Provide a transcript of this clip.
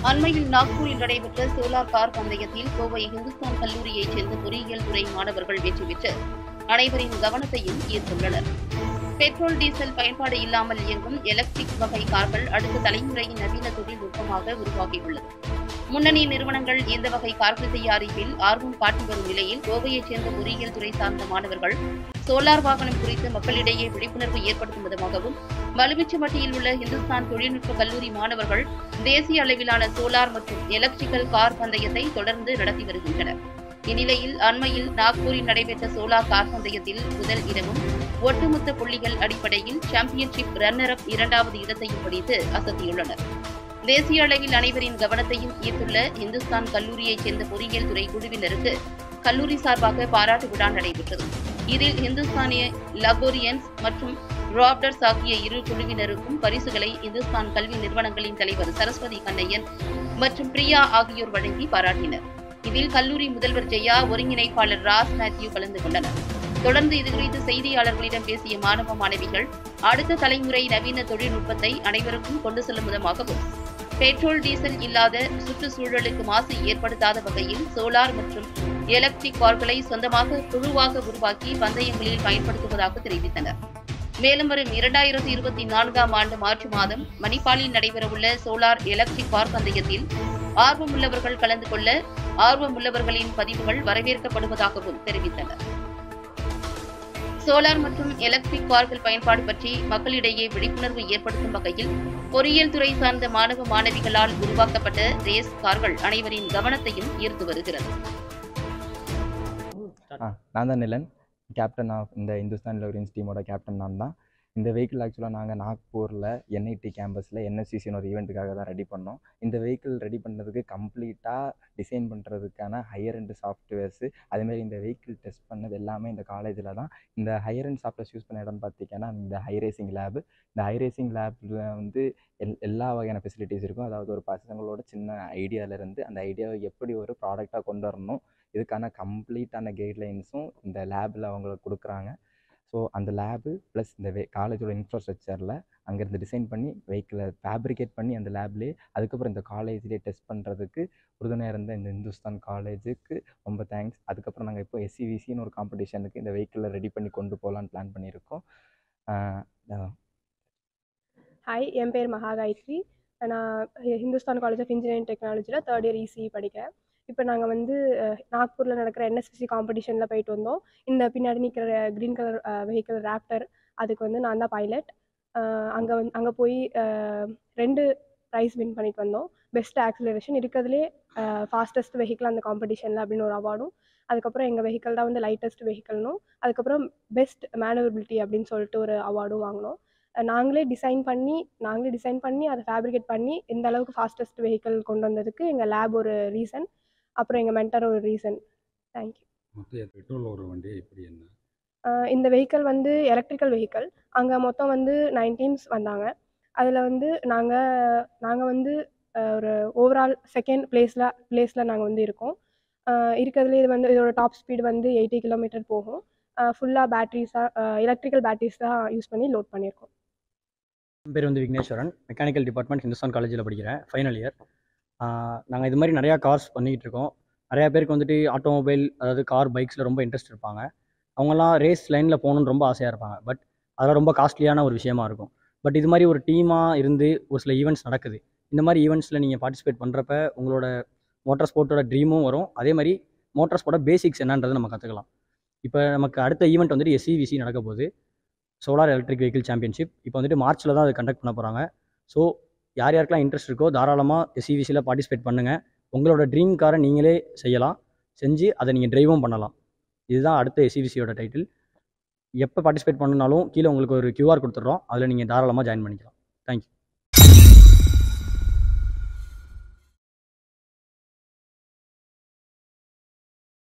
அண்மையில் நாக்பூரில் நடைபெற்ற சோலார் கார் பந்தயத்தில் கோவை இந்துஸ்தான் கல்லூரியைச் சேர்ந்த பொறியியல் துறை மாணவர்கள் வெற்றி பெற்று அனைவரின் கவனத்தையும் ஈர்த்துள்ளனர் பெட்ரோல் டீசல் பயன்பாடு இல்லாமல் இயங்கும் எலக்ட்ரிக் வகை கார்கள் அடுத்த தலைமுறையின் நவீன தொழில்நுட்பமாக உருவாகியுள்ளது முன்னணி நிறுவனங்கள் இந்த வகை கார்கள் தயாரிப்பில் ஆர்வம் காட்டி வரும் நிலையில் கோவையைச் சேர்ந்த பொறியியல் துறை சார்ந்த மாணவர்கள் சோலார் வாகனம் குறித்து மக்களிடையே விழிப்புணர்வு ஏற்படுத்தும் விதமாகவும் வலுவிச்சமட்டியில் உள்ள இந்துஸ்தான் தொழில்நுட்ப கல்லூரி மாணவர்கள் தேசிய அளவிலான சோலார் மற்றும் எலக்ட்ரிக்கல் கார் பந்தயத்தை தொடர்ந்து நடத்தி வருகின்றனர் இந்நிலையில் அண்மையில் நாக்பூரில் நடைபெற்ற சோலார் கார் பந்தயத்தில் முதல் இடமும் ஒட்டுமொத்த புள்ளிகள் அடிப்படையில் சாம்பியன்ஷிப் ரன்னர் அப் இரண்டாவது இடத்தையும் பிடித்து அசத்தியுள்ளனர் தேசிய அளவில் அனைவரின் கவனத்தையும் ஈர்த்துள்ள இந்துஸ்தான் கல்லூரியைச் சேர்ந்த பொறியியல் துறை குழுவினருக்கு கல்லூரி சார்பாக பாராட்டு விழா நடைபெற்றது இதில் இந்துஸ்தானிய லபோரியன்ஸ் மற்றும் ராப்டர்ஸ் ஆகிய இரு குழுவினருக்கும் பரிசுகளை இந்துஸ்தான் கல்வி நிறுவனங்களின் தலைவர் சரஸ்வதி கண்ணையன் மற்றும் பிரியா ஆகியோர் வழங்கி பாராட்டினர் இதில் கல்லூரி முதல்வர் ஜெயா ஒருங்கிணைப்பாளர் ராஸ் மேத்யூ கலந்து கொண்டனர் தொடர்ந்து இதுகுறித்து செய்தியாளர்களிடம் பேசிய மாணவ மாணவிகள் அடுத்த தலைமுறை நவீன தொழில்நுட்பத்தை அனைவருக்கும் கொண்டு செல்லும் விதமாகவும் பெட்ரோல் டீசல் இல்லாத சுற்றுச்சூழலுக்கு மாசு ஏற்படுத்தாத வகையில் சோலார் மற்றும் எலக்ட்ரிக் கார்களை சொந்தமாக குழுவாக உருவாக்கி பந்தயங்களில் பயன்படுத்துவதாக தெரிவித்தனர் மேலும் வரும் இரண்டாயிரத்தி இருபத்தி நான்காம் ஆண்டு மார்ச் மாதம் மணிப்பாலில் நடைபெறவுள்ள சோலார் எலக்ட்ரிக் கார் பந்தயத்தில் ஆர்வமுள்ளவர்கள் கலந்து கொள்ள ஆர்வமுள்ளவர்களின் பதிவுகள் வரவேற்கப்படுவதாகவும் தெரிவித்தனர் சோலார் மற்றும் எலக்ட்ரிக் கார்கள் பயன்பாடு பற்றி மக்களிடையே விழிப்புணர்வு ஏற்படுத்தும் வகையில் பொறியியல் துறை சார்ந்த மாணவ மாணவிகளால் உருவாக்கப்பட்ட ரேஸ் கார்கள் அனைவரின் கவனத்தையும் ஈர்த்து வருகிறது ஆ நான் தான் நிலன் கேப்டன் ஆஃப் இந்த இந்துஸ்தான் லோரியன்ஸ் டீமோட கேப்டன் நான் தான் இந்த வெஹிக்கிள் ஆக்சுவலாக நாங்கள் நாக்பூரில் என்ஐடி கேம்பஸில் என்எஸ்சிசின்னு ஒரு ஈவெண்ட்டுக்காக தான் ரெடி பண்ணோம் இந்த வெஹிக்கிள் ரெடி பண்ணுறதுக்கு கம்ப்ளீட்டாக டிசைன் பண்ணுறதுக்கான ஹையர் அண்ட் சாஃப்ட்வேர்ஸு அதேமாரி இந்த வெஹிக்கிள் டெஸ்ட் பண்ணது எல்லாமே இந்த காலேஜில் தான் இந்த ஹையர் அண்ட் சாஃப்ட்வேர்ஸ் யூஸ் பண்ண இடம்னு பார்த்தீங்கன்னா இந்த ஹை ரேசிங் லேபு இந்த ஹை ரேசிங் லேபில் வந்து எல் எல்லா வகையான ஃபெசிலிட்டிஸ் இருக்கும் அதாவது ஒரு பசங்களோட சின்ன ஐடியாவிலேருந்து அந்த ஐடியாவை எப்படி ஒரு ப்ராடக்டாக கொண்டு வரணும் இதுக்கான கம்ப்ளீட்டான கைட்லைன்ஸும் இந்த லேபில் அவங்களுக்கு கொடுக்குறாங்க ஸோ அந்த லேபு ப்ளஸ் இந்த வே காலேஜோட இன்ஃப்ராஸ்ட்ரக்சரில் அங்கேருந்து டிசைன் பண்ணி வெஹிக்கிளை ஃபேப்ரிகேட் பண்ணி அந்த லேப்லேயே அதுக்கப்புறம் இந்த காலேஜ்லேயே டெஸ்ட் பண்ணுறதுக்கு உறுதுணையாக இருந்த இந்த இந்துஸ்தான் காலேஜுக்கு ரொம்ப தேங்க்ஸ் அதுக்கப்புறம் நாங்கள் இப்போ எஸ்சிவிசின்னு ஒரு காம்படிஷனுக்கு இந்த வெஹிக்கிளை ரெடி பண்ணி கொண்டு போகலான்னு பிளான் பண்ணியிருக்கோம் ஆஹ் ஹாய் என் பேர் மகாகாயத்ரி நான் ஹிந்துஸ்தான் காலேஜ் ஆஃப் இன்ஜினியரிங் டெக்னாலஜியில் தேர்ட் இயர் இசி படிக்கிறேன் இப்போ நாங்கள் வந்து நாக்பூரில் நடக்கிற என்எஸ்எஸ்சி காம்படிஷனில் போயிட்டு வந்தோம் இந்த பின்னாடி நிற்கிற க்ரீன் கலர் வெஹிக்கிள் ராப்டர் அதுக்கு வந்து நான் தான் பைலட் அங்கே வந்து அங்கே போய் அஹ், ரெண்டு ப்ரைஸ் வின் பண்ணிட்டு வந்தோம் பெஸ்ட் ஆக்சிலரேஷன் இருக்கிறதுலே ஃபாஸ்டஸ்ட் வெஹிக்கிள் அந்த காம்படிஷனில் அப்படின்னு ஒரு அவார்டும் அதுக்கப்புறம் எங்கள் வெஹிக்கிள் தான் வந்து லைட்டஸ்ட் வெஹிக்கிள்னும் அதுக்கப்புறம் பெஸ்ட் மேனுவபிலிட்டி அப்படின்னு சொல்லிட்டு ஒரு அவார்டும் வாங்கினோம் அஹ் நாங்களே டிசைன் பண்ணி நாங்களே டிசைன் பண்ணி அதை ஃபேப்ரிகேட் பண்ணி இந்த அளவுக்கு ஃபாஸ்டஸ்ட் வெஹிக்கிள் கொண்டு வந்ததுக்கு எங்கள் லேப் ஒரு ரீசன் அப்புறம் எங்கள் மென்டர் ஒரு ரீசன் தேங்க்யூ மொத்தம் பெட்ரோல் ஒரு வண்டி இப்படி என்ன இந்த வெஹிக்கிள் வந்து எலக்ட்ரிக்கல் வெஹிக்கிள் அங்கே மொத்தம் வந்து நைன் டீம்ஸ் வந்தாங்க அதில் வந்து நாங்கள் நாங்கள் வந்து அஹ், ஒரு ஓவரால் செகண்ட் பிளேஸில் பிளேஸில் நாங்கள் வந்து இருக்கோம் அஹ், இருக்கிறதுலே இது வந்து இதோட டாப் ஸ்பீடு வந்து எயிட்டி கிலோமீட்டர் போகும் ஃபுல்லாக பேட்ரிஸாக எலக்ட்ரிக்கல் பேட்டரிஸ் தான் யூஸ் பண்ணி லோட் பண்ணியிருக்கோம் என் பேர் வந்து விக்னேஸ்வரன் மெக்கானிக்கல் டிபார்ட்மெண்ட் ஹிந்துஸ்தான் காலேஜில் படிக்கிறேன் ஃபைனல் இயர் நாங்கள் இது மாதிரி நிறையா கார்ஸ் பண்ணிக்கிட்டு இருக்கோம் நிறையா பேருக்கு வந்துட்டு ஆட்டோமொபைல் அதாவது கார் பைக்ஸில் ரொம்ப இன்ட்ரெஸ்ட் இருப்பாங்க அவங்கெல்லாம் ரேஸ் லைனில் போகணுன்னு ரொம்ப ஆசையாக இருப்பாங்க பட் அதெல்லாம் ரொம்ப காஸ்ட்லியான ஒரு விஷயமா இருக்கும் பட் இது மாதிரி ஒரு டீமாக இருந்து ஒரு சில ஈவெண்ட்ஸ் நடக்குது இந்த மாதிரி ஈவெண்ட்ஸில் நீங்கள் பார்ட்டிசிபேட் பண்ணுறப்ப உங்களோட மோட்டார் ஸ்போர்ட்டோட ட்ரீமும் வரும் அதே மாதிரி மோட்டார் ஸ்போர்ட்டோட பேசிக்ஸ் என்னன்றதை நம்ம கற்றுக்கலாம் இப்போ நமக்கு அடுத்த ஈவெண்ட் வந்துட்டு எஸ்சிவிசி நடக்க போகுது சோலார் எலக்ட்ரிக் வெஹிக்கிள் சாம்பியன்ஷிப் இப்போ வந்துட்டு மார்ச்சில் தான் அது கண்டக்ட் பண்ண போகிறாங்க ஸோ யார் யாருக்கெல்லாம் இன்ட்ரெஸ்ட் இருக்கோ தாராளமாக எஸ்சிவிசியில் பார்ட்டிசிபேட் பண்ணுங்கள் உங்களோட ட்ரீம் காரை நீங்களே செய்யலாம் செஞ்சு அதை நீங்கள் டிரைவும் பண்ணலாம் இதுதான் அடுத்த எஸ்சிவிசியோட டைட்டில் எப்போ பார்ட்டிசிபேட் பண்ணனாலும் கீழே உங்களுக்கு ஒரு கியூஆர் கொடுத்துட்றோம் அதில் நீங்கள் தாராளமாக ஜாயின் பண்ணிக்கலாம் தேங்க்யூ